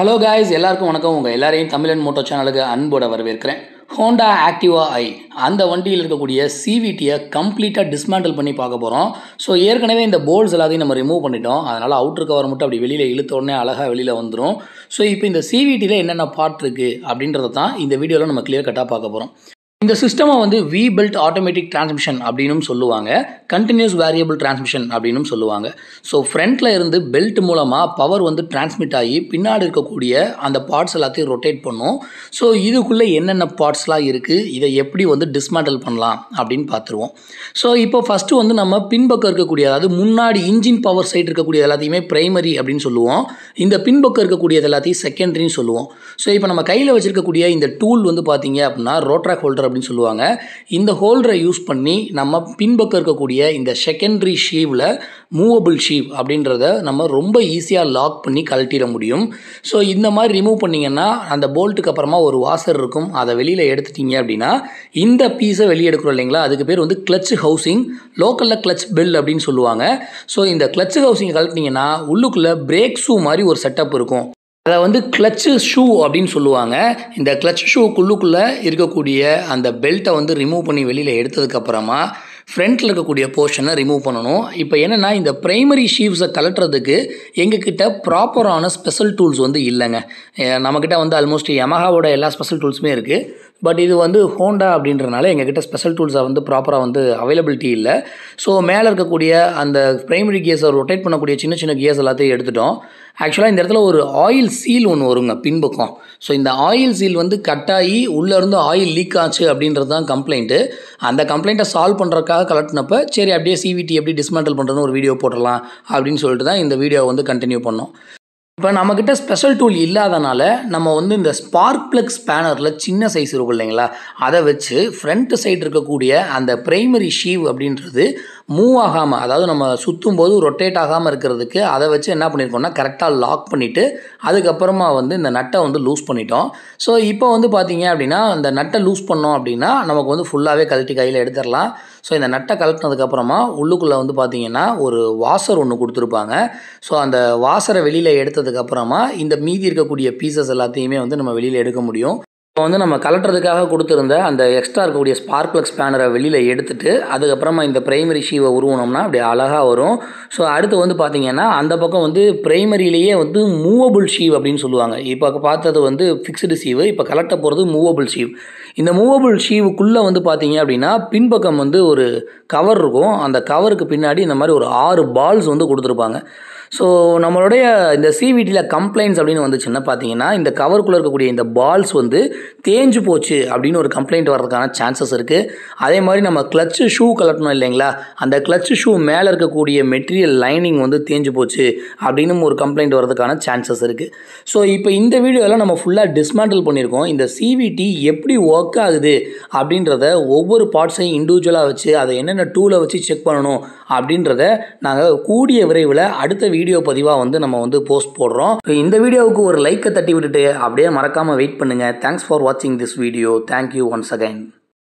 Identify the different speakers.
Speaker 1: hello guys எல்லாருக்கும் வணக்கம் உங்கள் எல்லாரையும் தமிழன் மோட்டோ சேனலுக்கு அன்போட வரவேற்கிறேன் ஹோண்டா ஆக்டிவா ஐ அந்த வண்டியில் இருக்கக்கூடிய சிவிடியை கம்ப்ளீட்டாக டிஸ்மேண்டில் பண்ணி பார்க்க போகிறோம் ஸோ ஏற்கனவே இந்த போல்ஸ் எல்லாத்தையும் நம்ம ரிமூவ் பண்ணிட்டோம் அதனால் அவுட்ரு கவர் மட்டும் அப்படி வெளியில் இழுத்த உடனே அழகாக வெளியில் வந்துடும் ஸோ இப்போ இந்த சிவிடியில் என்னென்ன பார்ட் இருக்குது அப்படின்றத தான் இந்த வீடியோவில் நம்ம கிளியர் கட்டாக பார்க்க போகிறோம் இந்த சிஸ்டமை வந்து வி பெல்ட் ஆட்டோமேட்டிக் டிரான்ஸ்மிஷன் அப்படின்னும் சொல்லுவாங்க கண்டினியூஸ் வேரியபிள் டிரான்ஸ்மிஷன் அப்படின்னும் சொல்லுவாங்க ஸோ ஃப்ரண்ட்டில் இருந்து பெல்ட் மூலமாக பவர் வந்து டிரான்ஸ்மிட் ஆகி பின்னாடி இருக்கக்கூடிய அந்த பார்ட்ஸ் எல்லாத்தையும் ரொட்டேட் பண்ணும் ஸோ இதுக்குள்ளே என்னென்ன பார்ட்ஸ்லாம் இருக்குது இதை எப்படி வந்து டிஸ்மேண்டல் பண்ணலாம் அப்படின்னு பார்த்துருவோம் ஸோ இப்போ ஃபஸ்ட்டு வந்து நம்ம பின்பக்கம் இருக்கக்கூடிய அதாவது முன்னாடி இன்ஜின் பவர் சைடு இருக்கக்கூடிய எல்லாத்தையுமே பிரைமரி அப்படின்னு சொல்லுவோம் இந்த பின்பக்கம் இருக்கக்கூடியது எல்லாத்தையும் செகண்டரின்னு சொல்லுவோம் ஸோ இப்போ நம்ம கையில் வச்சிருக்கக்கூடிய இந்த டூல் வந்து பார்த்தீங்க அப்படின்னா ரோட்ராக் ஹோல்டர் அப்படின்னு சொல்லுவாங்க இந்த ஹோல்டரை யூஸ் பண்ணி நம்ம பின்பக்கம் இருக்கக்கூடிய இந்த செகண்டரி ஷீவில் மூவபிள் ஷீவ் அப்படின்றத நம்ம ரொம்ப ஈஸியாக லாக் பண்ணி கழட்டிட முடியும் ஸோ இந்த மாதிரி ரிமூவ் பண்ணிங்கன்னா அந்த போல்ட்டுக்கு அப்புறமா ஒரு வாசர் இருக்கும் அதை வெளியில் எடுத்துட்டீங்க அப்படின்னா இந்த பீஸை வெளியே எடுக்கிறோம் இல்லைங்களா அதுக்கு பேர் வந்து கிளச் ஹவுசிங் லோக்கலில் கிளச் பெல் அப்படின்னு சொல்லுவாங்க ஸோ இந்த கிளச் ஹவுசிங் கழட்டினீங்கன்னா உள்ளுக்குள்ளே பிரேக் ஷூ மாதிரி ஒரு செட்டப் இருக்கும் அதை வந்து கிளச்சு ஷூ அப்படின்னு சொல்லுவாங்க இந்த கிளச் ஷூக்குள்ளுக்குள்ளே இருக்கக்கூடிய அந்த பெல்ட்டை வந்து ரிமூவ் பண்ணி வெளியில் எடுத்ததுக்கப்புறமா ஃப்ரண்ட்டில் இருக்கக்கூடிய போர்ஷனை ரிமூவ் பண்ணணும் இப்போ என்னென்னா இந்த ப்ரைமரி ஷீவ்ஸை கலட்டுறதுக்கு எங்ககிட்ட ப்ராப்பரான ஸ்பெஷல் டூல்ஸ் வந்து இல்லைங்க நம்மக்கிட்ட வந்து ஆல்மோஸ்ட் யமஹாவோட எல்லா ஸ்பெஷல் டூல்ஸுமே இருக்குது பட் இது வந்து ஹோண்டா அப்படின்றனால எங்ககிட்ட ஸ்பெஷல் டூல்ஸை வந்து ப்ராப்பராக வந்து அவைலபிலிட்டி இல்லை ஸோ மேலே இருக்கக்கூடிய அந்த ப்ரைமரி கியர்ஸை ரொட்டேட் பண்ணக்கூடிய சின்ன சின்ன கியர்ஸ் எல்லாத்தையும் எடுத்துட்டோம் ஆக்சுவலாக இந்த இடத்துல ஒரு ஆயில் சீல் ஒன்று வருங்க பின்பக்கம் ஸோ இந்த ஆயில் சீல் வந்து கட்டாகி உள்ளேருந்து ஆயில் லீக் ஆச்சு அப்படின்றது தான் கம்ப்ளைண்ட்டு அந்த கம்ப்ளைண்ட்டை சால்வ் பண்ணுறதுக்காக கலட்டினப்போ சரி அப்படியே சிவிடி எப்படி டிஸ்மேண்டில் பண்ணுறதுன்னு ஒரு வீடியோ போட்டுடலாம் அப்படின்னு சொல்லிட்டு தான் இந்த வீடியோ வந்து கண்டினியூ பண்ணோம் இப்போ நம்மக்கிட்ட ஸ்பெஷல் டூல் இல்லாதனால நம்ம வந்து இந்த ஸ்பார்க் ப்ளக் ஸ்பேனரில் சின்ன சைஸ் இருக்கும் இல்லைங்களா அதை வச்சு ஃப்ரண்ட் சைடு இருக்கக்கூடிய அந்த ப்ரைமரி ஷீவ் அப்படின்றது மூவ் ஆகாமல் அதாவது நம்ம சுற்றும் போது ரொட்டேட் ஆகாமல் இருக்கிறதுக்கு அதை வச்சு என்ன பண்ணியிருக்கோம்னா கரெக்டாக லாக் பண்ணிவிட்டு அதுக்கப்புறமா வந்து இந்த நட்டை வந்து லூஸ் பண்ணிட்டோம் ஸோ இப்போ வந்து பார்த்தீங்க அப்படின்னா இந்த நட்டை லூஸ் பண்ணோம் அப்படின்னா நமக்கு வந்து ஃபுல்லாகவே கழட்டி கையில் எடுத்துடலாம் ஸோ இந்த நட்டை கழட்டினதுக்கப்புறமா உள்ளுக்குள்ளே வந்து பார்த்தீங்கன்னா ஒரு வாசர் ஒன்று கொடுத்துருப்பாங்க ஸோ அந்த வாசரை வெளியில் எடுத்ததுக்கப்புறமா இந்த மீதி இருக்கக்கூடிய பீசஸ் எல்லாத்தையுமே வந்து நம்ம வெளியில் எடுக்க முடியும் இப்போ வந்து நம்ம கலட்டுறதுக்காக கொடுத்துருந்த அந்த எக்ஸ்ட்ரா இருக்கக்கூடிய ஸ்பார்க் ப்ளக் ஸ்பேனரை வெளியில் எடுத்துட்டு அதுக்கப்புறமா இந்த பிரைமரி ஷீவை உருவனோம்னா அப்படி அழகாக வரும் ஸோ அடுத்து வந்து பார்த்திங்கன்னா அந்த பக்கம் வந்து பிரைமரியிலேயே வந்து மூவபிள் ஷீவ் அப்படின்னு சொல்லுவாங்க இப்போ பார்த்தது வந்து ஃபிக்ஸ்டு ஷீவு இப்போ கலட்ட போகிறது மூவபிள் ஷீவ் இந்த மூவபிள் ஷீவுக்குள்ளே வந்து பார்த்தீங்க அப்படின்னா பின்பக்கம் வந்து ஒரு கவர் இருக்கும் அந்த கவருக்கு பின்னாடி இந்த மாதிரி ஒரு ஆறு பால்ஸ் வந்து கொடுத்துருப்பாங்க ஸோ நம்மளுடைய இந்த சிவிடியில் கம்ப்ளைண்ட்ஸ் அப்படின்னு வந்துச்சுன்னா பார்த்தீங்கன்னா இந்த கவருக்குள்ளே இருக்கக்கூடிய இந்த பால்ஸ் வந்து தேஞ்சு போச்சு அப்படின்னு ஒரு கம்ப்ளைண்ட் வர்றதுக்கான சான்சஸ் இருக்குது அதே மாதிரி நம்ம கிளச்சு ஷூ கலட்டணும் இல்லைங்களா அந்த கிளச்சு ஷூ மேலே இருக்கக்கூடிய மெட்டீரியல் லைனிங் வந்து தேஞ்சு போச்சு அப்படின்னு ஒரு கம்ப்ளைண்ட் வர்றதுக்கான சான்சஸ் இருக்குது ஸோ இப்போ இந்த வீடியோவில் நம்ம ஃபுல்லாக டிஸ்மேண்டில் பண்ணியிருக்கோம் இந்த சிவிடி எப்படி ஒர்க் ஆகுது அப்படின்றத ஒவ்வொரு பார்ட்ஸையும் இண்டிவிஜுவலாக வச்சு அதை என்னென்ன டூலை வச்சு செக் பண்ணணும் அப்படின்றத நாங்கள் கூடிய விரைவில் அடுத்த வீடியோ பதிவாக வந்து நம்ம வந்து போஸ்ட் போடுறோம் இந்த வீடியோவுக்கு ஒரு லைக்கை தட்டி விட்டுட்டு அப்படியே மறக்காமல் வெயிட் பண்ணுங்கள் தேங்க்ஸ் ஃபார் வாட்சிங் this video thank you once again